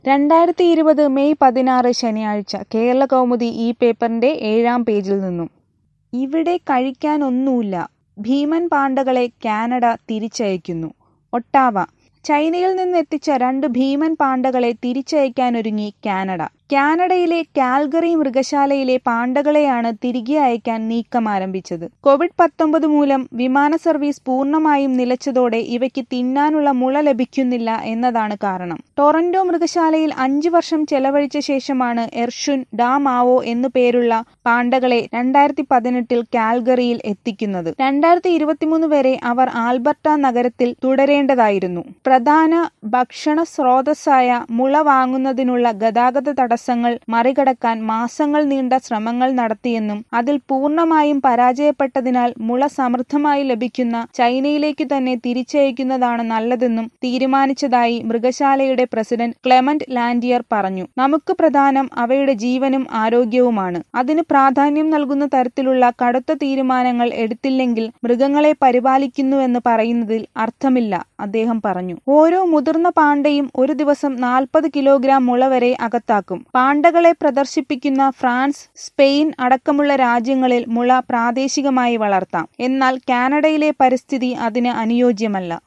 രണ്ടായിരത്തി ഇരുപത് മെയ് പതിനാറ് ശനിയാഴ്ച കേരളകൗമുദി ഈ പേപ്പറിന്റെ ഏഴാം പേജിൽ നിന്നും ഇവിടെ കഴിക്കാനൊന്നുല്ല ഭീമൻ പാണ്ടകളെ കാനഡ തിരിച്ചയക്കുന്നു ഒട്ടാവ ചൈനയിൽ നിന്നെത്തിച്ച രണ്ട് ഭീമൻ പാണ്ടകളെ തിരിച്ചയക്കാനൊരുങ്ങി കാനഡ കാനഡയിലെ കാൽഗറി മൃഗശാലയിലെ പാണ്ടകളെയാണ് തിരികെ അയക്കാൻ നീക്കം ആരംഭിച്ചത് കോവിഡ് പത്തൊമ്പത് മൂലം വിമാന സർവീസ് പൂർണ്ണമായും നിലച്ചതോടെ ഇവയ്ക്ക് തിന്നാനുള്ള മുള ലഭിക്കുന്നില്ല എന്നതാണ് കാരണം ടൊറന്റോ മൃഗശാലയിൽ അഞ്ചു വർഷം ചെലവഴിച്ച ശേഷമാണ് എർഷുൻ ഡാമാവോ എന്നു പേരുള്ള പാണ്ടകളെ രണ്ടായിരത്തി പതിനെട്ടിൽ കാൽഗറിയിൽ എത്തിക്കുന്നത് രണ്ടായിരത്തി ഇരുപത്തിമൂന്ന് വരെ അവർ ആൽബർട്ട നഗരത്തിൽ തുടരേണ്ടതായിരുന്നു പ്രധാന ഭക്ഷണ സ്രോതസ്സായ മുള വാങ്ങുന്നതിനുള്ള ഗതാഗത തടസ്സങ്ങൾ മറികടക്കാൻ മാസങ്ങൾ നീണ്ട ശ്രമങ്ങൾ നടത്തിയെന്നും അതിൽ പൂർണ്ണമായും പരാജയപ്പെട്ടതിനാൽ മുള സമൃദ്ധമായി ലഭിക്കുന്ന ചൈനയിലേക്ക് തന്നെ തിരിച്ചയക്കുന്നതാണ് നല്ലതെന്നും തീരുമാനിച്ചതായി മൃഗശാലയുടെ പ്രസിഡന്റ് ക്ലെമന്റ് ലാൻഡിയർ പറഞ്ഞു നമുക്ക് പ്രധാനം അവയുടെ ജീവനും ആരോഗ്യവുമാണ് അതിന് പ്രാധാന്യം നൽകുന്ന തരത്തിലുള്ള കടുത്ത തീരുമാനങ്ങൾ എടുത്തില്ലെങ്കിൽ മൃഗങ്ങളെ പരിപാലിക്കുന്നുവെന്ന് പറയുന്നതിൽ അർത്ഥമില്ല അദ്ദേഹം പറഞ്ഞു ഓരോ മുതിർന്ന പാണ്ടയും ഒരു ദിവസം നാൽപ്പത് കിലോഗ്രാം മുള വരെ അകത്താക്കും പാണ്ടകളെ പ്രദർശിപ്പിക്കുന്ന ഫ്രാൻസ് സ്പെയിൻ അടക്കമുള്ള രാജ്യങ്ങളിൽ മുള പ്രാദേശികമായി വളർത്താം എന്നാൽ കാനഡയിലെ പരിസ്ഥിതി അതിന് അനുയോജ്യമല്ല